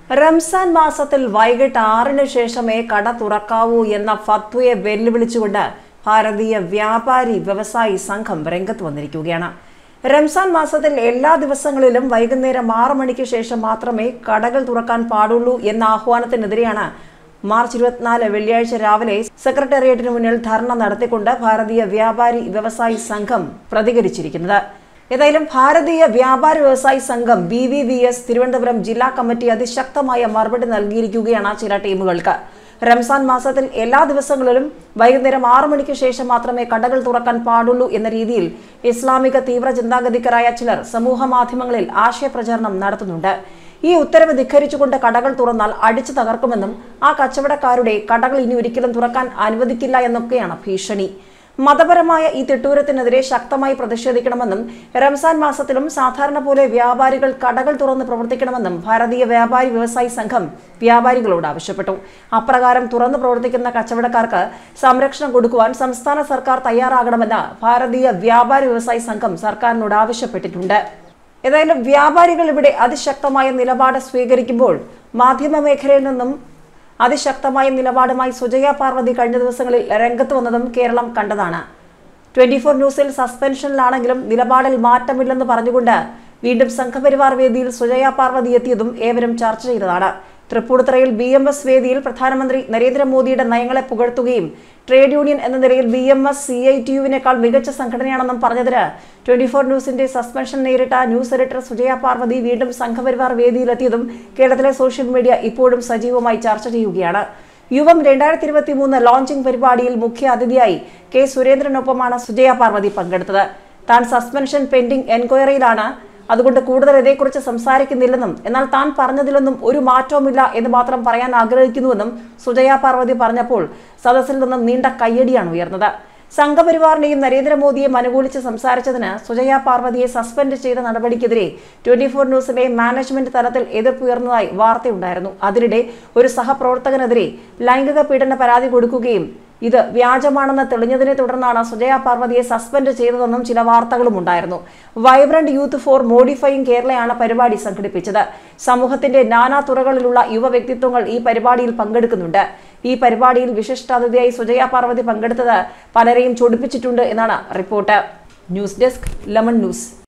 റംസാൻ മാസത്തിൽ വൈകിട്ട് ആറിന് ശേഷമേ കട തുറക്കാവൂ എന്ന ഫത്വയെ വെല്ലുവിളിച്ചുകൊണ്ട് ഭാരതീയ വ്യാപാരി വ്യവസായി സംഘം രംഗത്ത് വന്നിരിക്കുകയാണ് റംസാൻ മാസത്തിൽ എല്ലാ ദിവസങ്ങളിലും വൈകുന്നേരം ആറ് മണിക്ക് ശേഷം മാത്രമേ കടകൾ തുറക്കാൻ പാടുള്ളൂ എന്ന ആഹ്വാനത്തിനെതിരെയാണ് മാർച്ച് ഇരുപത്തിനാല് വെള്ളിയാഴ്ച രാവിലെ സെക്രട്ടേറിയറ്റിന് മുന്നിൽ ധർണ നടത്തിക്കൊണ്ട് ഭാരതീയ വ്യാപാരി വ്യവസായി സംഘം പ്രതികരിച്ചിരിക്കുന്നത് ഏതായാലും ഭാരതീയ Vyapara Vyavasayi Sangham B V V S Thiruvananthapuram ജില്ലാ കമ്മിറ്റി അതിശക്തമായ മറുപടി നൽകിയിരിക്കുകയാണ് ചില ടീമുകൾക്ക് റംസാൻ മാസത്തിൽ എല്ലാ ദിവസങ്ങളിലും വൈകുന്നേരം ആറു മണിക്ക് ശേഷം മാത്രമേ കടകൾ തുറക്കാൻ പാടുള്ളൂ എന്ന രീതിയിൽ ഇസ്ലാമിക തീവ്ര ചിന്താഗതിക്കാരായ ചിലർ സമൂഹ മാധ്യമങ്ങളിൽ ആശയപ്രചാരണം നടത്തുന്നുണ്ട് ഈ ഉത്തരവ് ധിഖരിച്ചുകൊണ്ട് കടകൾ തുറന്നാൽ അടിച്ചു തകർക്കുമെന്നും ആ കച്ചവടക്കാരുടെ കടകൾ ഇനി ഒരിക്കലും തുറക്കാൻ അനുവദിക്കില്ല എന്നൊക്കെയാണ് ഭീഷണി മതപരമായ ഈ തിട്ടൂരത്തിനെതിരെ ശക്തമായി പ്രതിഷേധിക്കണമെന്നും റംസാൻ മാസത്തിലും സാധാരണ പോലെ വ്യാപാരികൾ കടകൾ തുറന്ന് പ്രവർത്തിക്കണമെന്നും ഭാരതീയ വ്യാപാരി വ്യവസായി സംഘം വ്യാപാരികളോട് ആവശ്യപ്പെട്ടു അപ്രകാരം തുറന്നു പ്രവർത്തിക്കുന്ന കച്ചവടക്കാർക്ക് സംരക്ഷണം കൊടുക്കുവാൻ സംസ്ഥാന സർക്കാർ തയ്യാറാകണമെന്ന് ഭാരതീയ വ്യാപാരി വ്യവസായി സംഘം സർക്കാരിനോട് ആവശ്യപ്പെട്ടിട്ടുണ്ട് ഏതായാലും വ്യാപാരികൾ ഇവിടെ അതിശക്തമായ നിലപാട് സ്വീകരിക്കുമ്പോൾ മാധ്യമ മേഖലയിൽ നിന്നും അതിശക്തമായ നിലപാടുമായി സുജയ പാർവതി കഴിഞ്ഞ ദിവസങ്ങളിൽ രംഗത്ത് വന്നതും കേരളം കണ്ടതാണ് ട്വന്റി ഫോർ ന്യൂസിൽ സസ്പെൻഷനിലാണെങ്കിലും നിലപാടിൽ മാറ്റമില്ലെന്ന് പറഞ്ഞുകൊണ്ട് വീണ്ടും സംഘപരിവാർ വേദിയിൽ സുജയ പാർവതി എത്തിയതും ഏവരും ചർച്ച ചെയ്തതാണ് തൃപ്പൂണിത്തുറയിൽ ബി എം എസ് വേദിയിൽ പ്രധാനമന്ത്രി നരേന്ദ്രമോദിയുടെ നയങ്ങളെ പുകഴ്ത്തുകയും ട്രേഡ് യൂണിയൻ എന്ന നിലയിൽ B M S C I T യുവിനേക്കാൾ മികച്ച സംഘടനയാണെന്നും പറഞ്ഞതിന് ട്വന്റി ഫോർ ന്യൂസിന്റെ സസ്പെൻഷൻ നേരിട്ട ന്യൂസ് എഡിറ്റർ സുജയ പാർവതി വീണ്ടും സംഘപരിവാർ വേദിയിലെത്തിയതും കേരളത്തിലെ സോഷ്യൽ മീഡിയ ഇപ്പോഴും സജീവമായി ചർച്ച ചെയ്യുകയാണ് യുവം രണ്ടായിരത്തി ഇരുപത്തി മൂന്ന് ലോഞ്ചിംഗ് പരിപാടിയിൽ മുഖ്യ അതിഥിയായി കെ സുരേന്ദ്രനൊപ്പമാണ് സുജയ പാർവതി പങ്കെടുത്തത് താൻ സസ്പെൻഷൻ പെൻഡിംഗ് എൻക്വയറിയിലാണ് അതുകൊണ്ട് കൂടുതൽ ഇതേക്കുറിച്ച് സംസാരിക്കുന്നില്ലെന്നും എന്നാൽ താൻ പറഞ്ഞതിലൊന്നും ഒരു മാറ്റവുമില്ല എന്ന് മാത്രം പറയാൻ ആഗ്രഹിക്കുന്നുവെന്നും സുജയ പാർവതി പറഞ്ഞപ്പോൾ സദസ്സിൽ നിന്നും നീണ്ട കയ്യടിയാണ് ഉയർന്നത് സംഘപരിവാറിനെയും നരേന്ദ്രമോദിയെയും അനുകൂലിച്ച് സംസാരിച്ചതിന് സുജയ പാർവതിയെ സസ്പെൻഡ് ചെയ്ത നടപടിക്കെതിരെ ട്വന്റി ഫോർ ന്യൂസിലെ മാനേജ്മെന്റ് തലത്തിൽ എതിർപ്പുയർന്നതായി വാർത്തയുണ്ടായിരുന്നു അതിനിടെ ഒരു സഹപ്രവർത്തകനെതിരെ ലൈംഗിക പീഡന പരാതി കൊടുക്കുകയും ഇത് വ്യാജമാണെന്ന് തെളിഞ്ഞതിനെ തുടർന്നാണ് സുജയ പാർവതിയെ സസ്പെൻഡ് ചെയ്തതെന്നും ചില വാർത്തകളും ഉണ്ടായിരുന്നു വൈബ്രന്റ് യൂത്ത് ഫോർ മോഡിഫൈയിങ് കേരളയാണ് പരിപാടി സംഘടിപ്പിച്ചത് സമൂഹത്തിന്റെ നാനാ തുറകളിലുള്ള യുവ വ്യക്തിത്വങ്ങൾ ഈ പരിപാടിയിൽ പങ്കെടുക്കുന്നുണ്ട് ഈ പരിപാടിയിൽ വിശിഷ്ടാതിഥിയായി സുജയ പാർവതി പങ്കെടുത്തത് പലരെയും ചൊടിപ്പിച്ചിട്ടുണ്ട് എന്നാണ് report news desk lemon news